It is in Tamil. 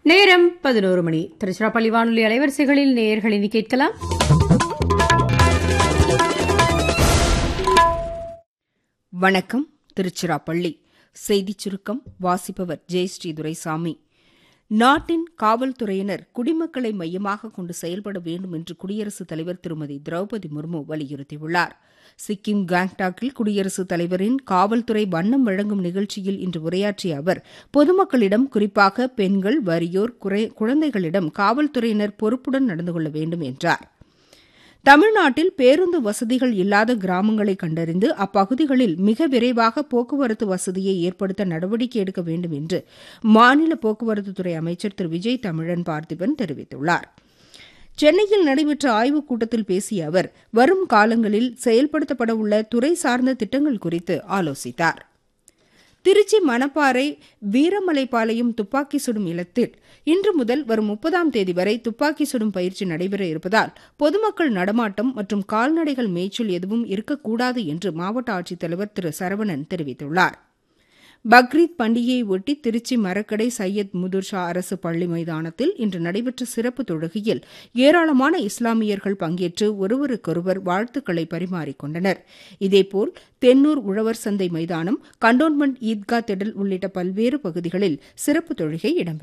நேரம் பதினோரு மணி திருச்சிராப்பள்ளி வானொலி அலைவரிசைகளில் நேயர்கள் இனி கேட்கலாம் வணக்கம் திருச்சிராப்பள்ளி செய்திச் சுருக்கம் வாசிப்பவர் ஜெயஸ்ரீ துரைசாமி நாட்டின் காவல்துறையினர் குடிமக்களை மையமாக கொண்டு செயல்பட வேண்டும் என்று குடியரசுத் தலைவர் திருமதி திரௌபதி முர்மு வலியுறுத்தியுள்ளார் சிக்கிம் கேங்டாக்கில் குடியரசுத் தலைவரின் காவல்துறை வண்ணம் வழங்கும் நிகழ்ச்சியில் இன்று உரையாற்றிய அவர் பொதுமக்களிடம் குறிப்பாக பெண்கள் வறியோர் குறை- குழந்தைகளிடம் காவல்துறையினர் பொறுப்புடன் நடந்து கொள்ள வேண்டும் என்றார் தமிழ்நாட்டில் பேருந்து வசதிகள் இல்லாத கிராமங்களை கண்டறிந்து அப்பகுதிகளில் மிக விரைவாக போக்குவரத்து வசதியை ஏற்படுத்த நடவடிக்கை எடுக்க வேண்டும் என்று மாநில போக்குவரத்துத்துறை அமைச்சர் திரு விஜய் தமிழன் பார்த்திபன் தெரிவித்துள்ளார் சென்னையில் நடைபெற்ற ஆய்வுக் கூட்டத்தில் பேசிய அவர் வரும் காலங்களில் செயல்படுத்தப்பட உள்ள துறை சார்ந்த திட்டங்கள் குறித்து ஆலோசித்தார் திருச்சி மணப்பாறை வீரமலைப்பாளையம் துப்பாக்கி சுடும் இல்லத்தில் இன்று முதல் வரும் முப்பதாம் தேதி வரை துப்பாக்கி சுடும் பயிற்சி நடைபெற இருப்பதால் பொதுமக்கள் நடமாட்டம் மற்றும் கால்நடைகள் மேய்ச்சல் எதுவும் இருக்கக்கூடாது என்று மாவட்ட ஆட்சித்தலைவர் திரு சரவணன் தெரிவித்துள்ளார் பக்ரீத் பண்டிகையை ஒட்டி திருச்சி மரக்கடை சையத் முதுர்ஷா அரசு பள்ளி மைதானத்தில் இன்று நடைபெற்ற சிறப்பு தொழுகையில் ஏராளமான இஸ்லாமியர்கள் பங்கேற்று ஒருவருக்கொருவர் வாழ்த்துக்களை பரிமாறிக்கொண்டனர் இதேபோல் தென்னூர் உழவர் சந்தை மைதானம் கண்டோன்மெண்ட் ஈத்கா திடல் உள்ளிட்ட பல்வேறு பகுதிகளில் சிறப்பு தொழுகை இடம்பெற்றது